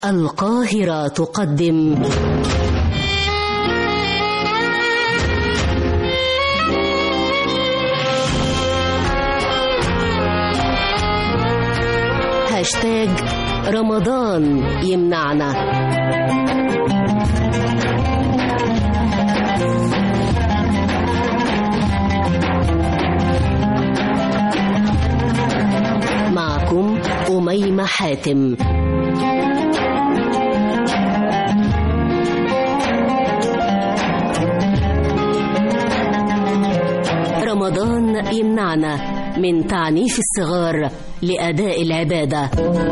القاهرة تقدم هاشتاج رمضان يمنعنا معكم أميمة حاتم رمضان يمنعنا من تعنيف الصغار لأداء العبادة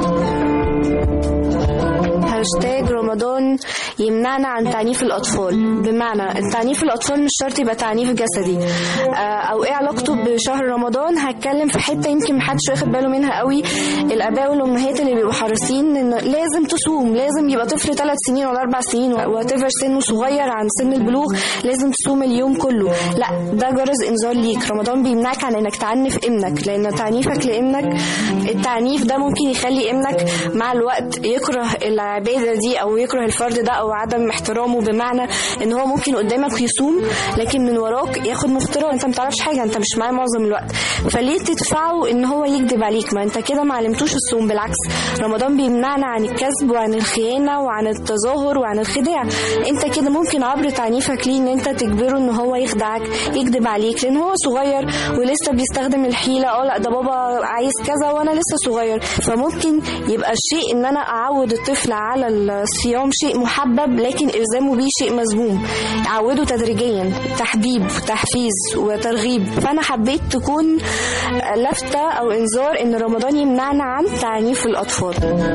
هاشتاج رمضان يمنعنا عن تعنيف الأطفال بمعنى التعنيف الأطفال مش شرط يبقى تعنيف جسدي آه، أو إيه علاقته بشهر رمضان هتكلم في حتة يمكن محدش واخد باله منها قوي الآباء والأمهات اللي بيبقوا حريصين إن لازم تصوم لازم يبقى طفل ثلاث سنين ولا أربع سنين وات سنه صغير عن سن البلوغ لازم تصوم اليوم كله لا ده جرس إنذار ليك رمضان بيمنعك عن إنك تعنف ابنك لأن تعنيفك لابنك التعنيف ده ممكن يخلي ابنك مع الوقت يكره العبادة دي أو يكره الفرد ده أو عدم احترامه بمعنى إن هو ممكن قدامك يصوم لكن من وراك ياخد مفترى أنت ما تعرفش حاجة أنت مش معاه معظم الوقت فليه تدفعه إن هو يكذب عليك ما أنت كده ما علمتوش الصوم بالعكس رمضان بيمنعنا عن الكذب وعن الخيانة وعن التظاهر وعن الخداع أنت كده ممكن عبر تعنيفك ليه إن أنت تجبره إن هو يخدعك يكذب عليك لأن هو صغير ولسه بيستخدم الحيلة اه لا ده بابا عايز كذا وأنا لسه صغير فممكن يبقى الشيء إن أنا أعود الطفل على الصيام شيء محبب لكن إلزامه بيه شيء مذموم أعوده تدريجيا تحبيب تحفيز وترغيب فأنا حبيت تكون لفتة أو إنذار إن رمضان يمنعنا عن تعنيف الأطفال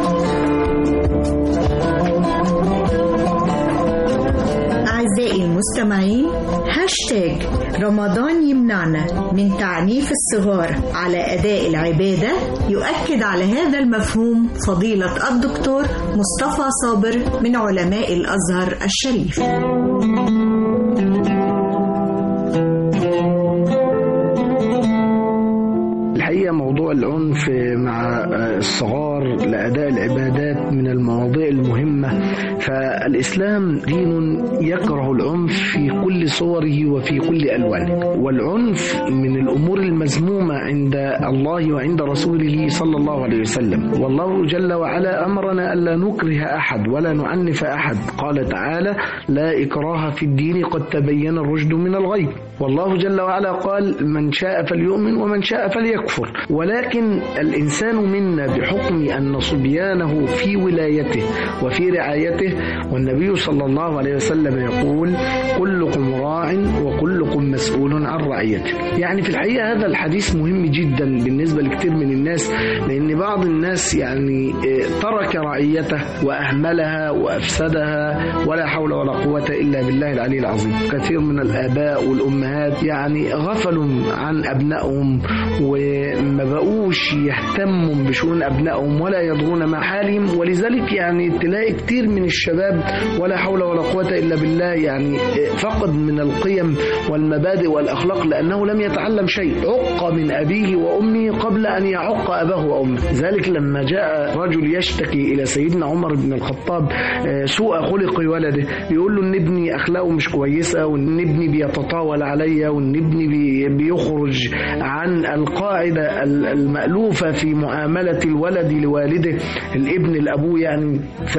أعزائي المستمعين هاشتاج رمضان يمنعنا من تعنيف الصغار على أداء العبادة يؤكد على هذا المفهوم فضيلة الدكتور مصطفى صابر من علماء الأزهر الشريف الحقيقة موضوع العنف مع الصغار لأداء العبادات من المواضيع المهمة فالإسلام دين يكره العنف في كل صوره وفي كل ألوانه والعنف من الأمور المذمومة عند الله وعند رسوله صلى الله عليه وسلم والله جل وعلا أمرنا ألا نكره أحد ولا نعنف أحد قال تعالى لا إكراه في الدين قد تبين الرشد من الغي والله جل وعلا قال من شاء فليؤمن ومن شاء فليكفر ولكن الإنسان منا بحكم أن صبيانه في ولايته وفي رعايته والنبي صلى الله عليه وسلم يقول كلكم راع وكلكم مسؤول عن رعيته يعني في الحقيقة هذا الحديث مهم جدا بالنسبة لكثير من الناس لأن بعض الناس يعني ترك رعيته وأهملها وأفسدها ولا حول ولا قوة إلا بالله العلي العظيم كثير من الآباء والأمهات يعني غفلوا عن أبنائهم وما بقوش يهتموا بشؤون أبنائهم ولا يضرون مع حالهم ولذلك يعني تلاقي كتير من الشباب ولا حول ولا قوة إلا بالله يعني فقد من القيم والمبادئ والأخلاق لأنه لم يتعلم شيء عق من أبيه وأمه قبل أن يعق أباه وأمه ذلك لما جاء رجل يشتكي إلى سيدنا عمر بن الخطاب سوء خلق ولده يقول له إن ابني أخلاقه مش كويسة وإن ابني بيتطاول عليا وإن ابني بيخرج عن القاعدة المألوفة في معاملة الولد لوالده الابن الأبوه يعني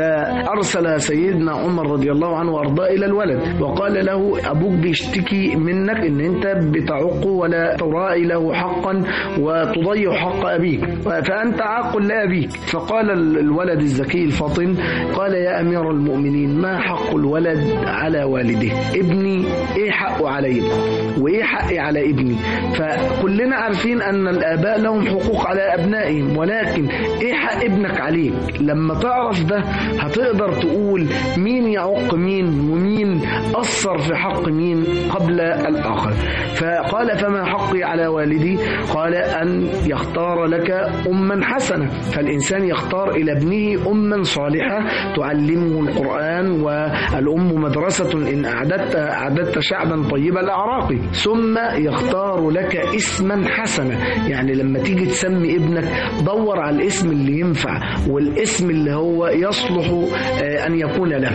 فأرسل سيدنا عمر رضي الله عنه وأرضاه إلى الولد وقال له أبوك بيشتكي منك إن أنت بتعقه ولا تراعي له حقا وتضيع حق أبيك فأنت عاق لأبيك فقال الولد الذكي الفطن قال يا أمير المؤمنين ما حق الولد على والده ابني إيه حقه علي وإيه حقي على ابني فكلنا عارفين أن الآباء لهم حقوق على أبنائهم ولكن إيه حق ابنك عليك لما تعرف ده هتقدر تقول نقول مين يعق مين ومين أثر في حق مين قبل الآخر فقال فما حقي على والدي قال أن يختار لك أما حسنة فالإنسان يختار إلى ابنه أما صالحة تعلمه القرآن والأم مدرسة إن أعددت أعددت شعبا طيب الأعراق ثم يختار لك اسما حسنا يعني لما تيجي تسمي ابنك دور على الاسم اللي ينفع والاسم اللي هو يصلح آه، أن يكون له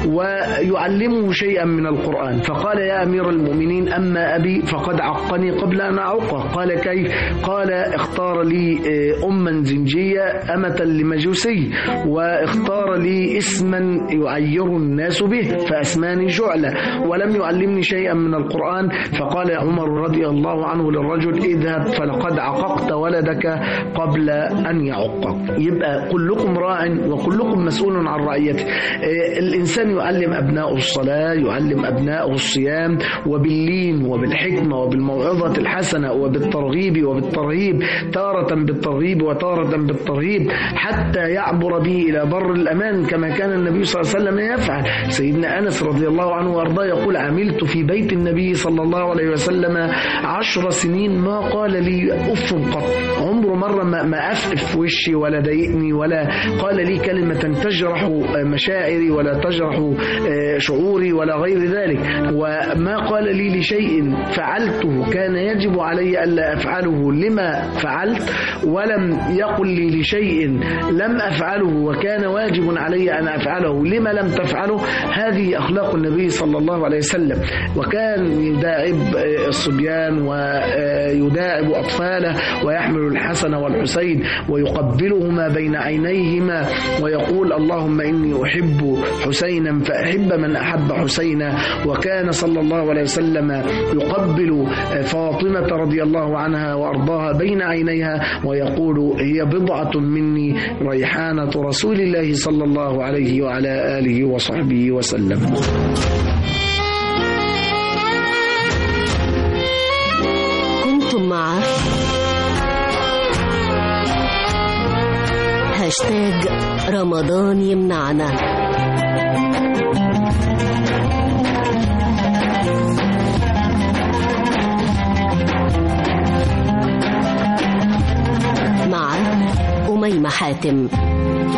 ويعلمه شيئا من القرآن فقال يا أمير المؤمنين أما أبي فقد عقني قبل أن أعقه قال كيف قال اختار لي آه، أما زنجية أمة لمجوسي واختار لي اسما يعير الناس به فأسماني جعلة ولم يعلمني شيئا من القرآن فقال عمر رضي الله عنه للرجل اذهب فلقد عققت ولدك قبل أن يعقك يبقى كلكم راع وكلكم مسؤول عن رعيته آه، الإنسان يعلم أبنائه الصلاة يعلم أبنائه الصيام وباللين وبالحكمة وبالموعظة الحسنة وبالترغيب وبالترهيب تارة بالترغيب وتارة بالترهيب حتى يعبر به إلى بر الأمان كما كان النبي صلى الله عليه وسلم يفعل سيدنا أنس رضي الله عنه وأرضاه يقول عملت في بيت النبي صلى الله عليه وسلم عشر سنين ما قال لي أف قط عمره مرة ما ما أفقف في وشي ولا ضايقني ولا قال لي كلمة تجرح مشاعري ولا تجرح آه، شعوري ولا غير ذلك وما قال لي لشيء فعلته كان يجب علي ألا أفعله لما فعلت ولم يقل لي لشيء لم أفعله وكان واجب علي أن أفعله لما لم تفعله هذه أخلاق النبي صلى الله عليه وسلم وكان يداعب آه، الصبيان ويداعب أطفاله ويحمل الحسن والحسين ويقبلهما بين عينيهما ويقول اللهم إني أحب حسينا فأحب من أحب حسينا وكان صلى الله عليه وسلم يقبل فاطمة رضي الله عنها وأرضاها بين عينيها ويقول هي بضعة مني ريحانة رسول الله صلى الله عليه وعلى آله وصحبه وسلم كنتم مع هاشتاج رمضان يمنعنا مع أميمة حاتم